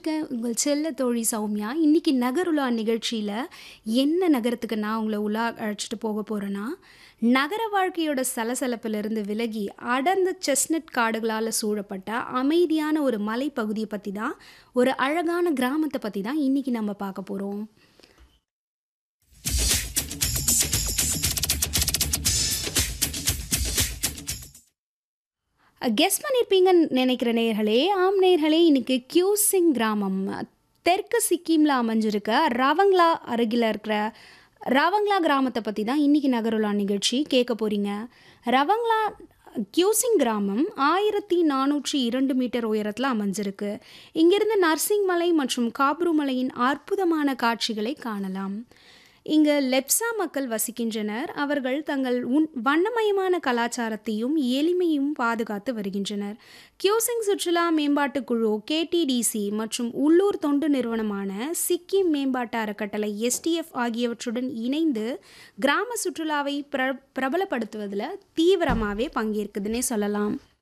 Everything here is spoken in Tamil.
இருக்கேன் உங்கள் செல்ல தோழி சௌமியா இன்னைக்கு நகருலா நிகழ்ச்சியில் என்ன நகரத்துக்கு நான் உங்களை உலா அழைச்சிட்டு போக போகிறேன்னா நகர வாழ்க்கையோட சலசலப்பிலிருந்து விலகி அடர்ந்த செஸ்னட் காடுகளால் சூழப்பட்ட அமைதியான ஒரு மலைப்பகுதியை பற்றி தான் ஒரு அழகான கிராமத்தை பற்றி தான் இன்னைக்கு நம்ம பார்க்க போகிறோம் கெஸ் பண்ணியிருப்பீங்கன்னு நினைக்கிற நேர்களே ஆம் நேர்களே இன்னைக்கு கியூசிங் கிராமம் தெற்கு சிக்கிமில் அமைஞ்சிருக்க ரவங்லா அருகில் இருக்கிற ரவங்லா கிராமத்தை பற்றி தான் இன்றைக்கி நகருலா நிகழ்ச்சி கேட்க போகிறீங்க ரவங்லா கியூசிங் கிராமம் ஆயிரத்தி நானூற்றி இரண்டு மீட்டர் உயரத்தில் அமைஞ்சிருக்கு இங்கிருந்து நர்சிங் மலை மற்றும் காப்ரு மலையின் அற்புதமான காட்சிகளை காணலாம் இங்கு லெப்சா மக்கள் வசிக்கின்றனர் அவர்கள் தங்கள் உன் வண்ணமயமான கலாச்சாரத்தையும் எளிமையும் பாதுகாத்து வருகின்றனர் கியூசிங் சுற்றுலா மேம்பாட்டுக் குழு கேடிடிசி மற்றும் உள்ளூர் தொண்டு நிறுவனமான சிக்கிம் மேம்பாட்டு அறக்கட்டளை எஸ்டிஎஃப் ஆகியவற்றுடன் இணைந்து கிராம சுற்றுலாவை பிர பிரபலப்படுத்துவதில் தீவிரமாகவே பங்கேற்குதுன்னே சொல்லலாம்